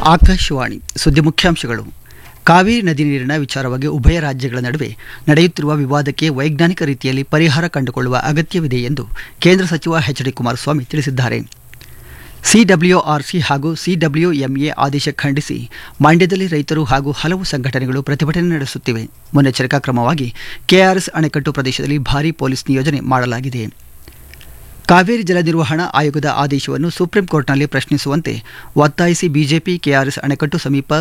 ಆಕಾಶವಾಣಿ ಸುದ್ದಿ ಮುಖ್ಯಾಂಶಗಳು ಕಾವೇರಿ ನದಿ ನೀರಿನ ವಿಚಾರವಾಗಿ ಉಭಯ ರಾಜ್ಯಗಳ ನಡುವೆ ನಡೆಯುತ್ತಿರುವ ವಿವಾದಕ್ಕೆ ವೈಜ್ಞಾನಿಕ ರೀತಿಯಲ್ಲಿ ಪರಿಹಾರ ಕಂಡುಕೊಳ್ಳುವ ಅಗತ್ಯವಿದೆ ಎಂದು ಕೇಂದ್ರ ಸಚಿವ ಎಚ್ ಡಿ ಕುಮಾರಸ್ವಾಮಿ ತಿಳಿಸಿದ್ದಾರೆ ಸಿಡಬ್ಲ್ಯೂಆರ್ಸಿ ಹಾಗೂ ಸಿಡಬ್ಲ್ಯೂಎಂಎ ಆದೇಶ ಖಂಡಿಸಿ ಮಂಡ್ಯದಲ್ಲಿ ರೈತರು ಹಾಗೂ ಹಲವು ಸಂಘಟನೆಗಳು ಪ್ರತಿಭಟನೆ ನಡೆಸುತ್ತಿವೆ ಮುನ್ನೆಚ್ಚರಿಕಾ ಕ್ರಮವಾಗಿ ಕೆಆರ್ಎಸ್ ಅಣೆಕಟ್ಟು ಪ್ರದೇಶದಲ್ಲಿ ಭಾರೀ ಪೊಲೀಸ್ ನಿಯೋಜನೆ ಮಾಡಲಾಗಿದೆ ಕಾವೇರಿ ಜಲ ನಿರ್ವಹಣಾ ಆಯೋಗದ ಆದೇಶವನ್ನು ಸುಪ್ರೀಂ ಕೋರ್ಟ್ನಲ್ಲಿ ಪ್ರಶ್ನಿಸುವಂತೆ ಒತ್ತಾಯಿಸಿ ಬಿಜೆಪಿ ಕೆಆರ್ಎಸ್ ಅಣೆಕಟ್ಟು ಸಮೀಪ